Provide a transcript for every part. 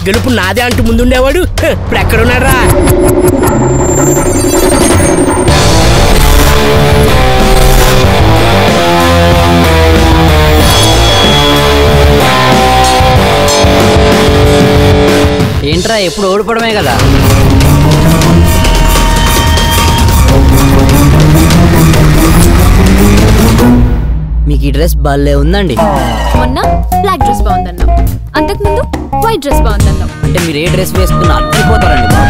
గెలుపు నాదే అంటూ ముందుండేవాడు హ, ఇప్పుడు ఎక్కడున్నారా ఏంట్రా ఎప్పుడు ఓడిపోవడమే కదా మీకు ఈ డ్రెస్ భలే ఉందండి మొన్న బ్లాక్ డ్రెస్ బాగుందన్నావు అంతకుముందు వైట్ డ్రెస్ బాగుందన్నావు అంటే మీరు ఏ డ్రెస్ వేసుకున్నా అల్లిపోతారండి బాబు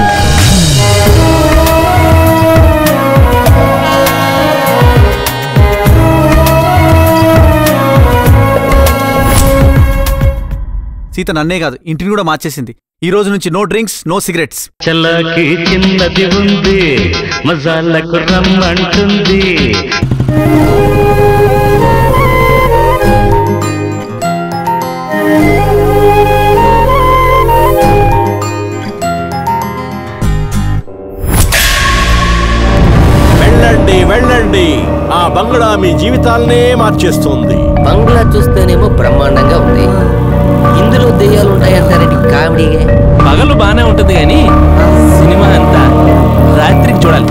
సీత నన్నే కాదు ఇంటిని కూడా మార్చేసింది ఈ రోజు నుంచి నో డ్రింక్స్ నో సిగరెట్స్ చల్లకి చిన్నది ఉంది మజాలకు రమ్మంటుంది వెళ్ళండి వెళ్ళండి ఆ బంగ్లా మీ జీవితాలనే మార్చేస్తుంది బంగ్లా చూస్తేనేమో బ్రహ్మాండంగా ఉంది ఇందులో దెయ్యాలు ఉంటాయంటారండి కామెడీగా పగలు బానే ఉంటుంది కానీ సినిమా అంతా రాత్రికి చూడాలి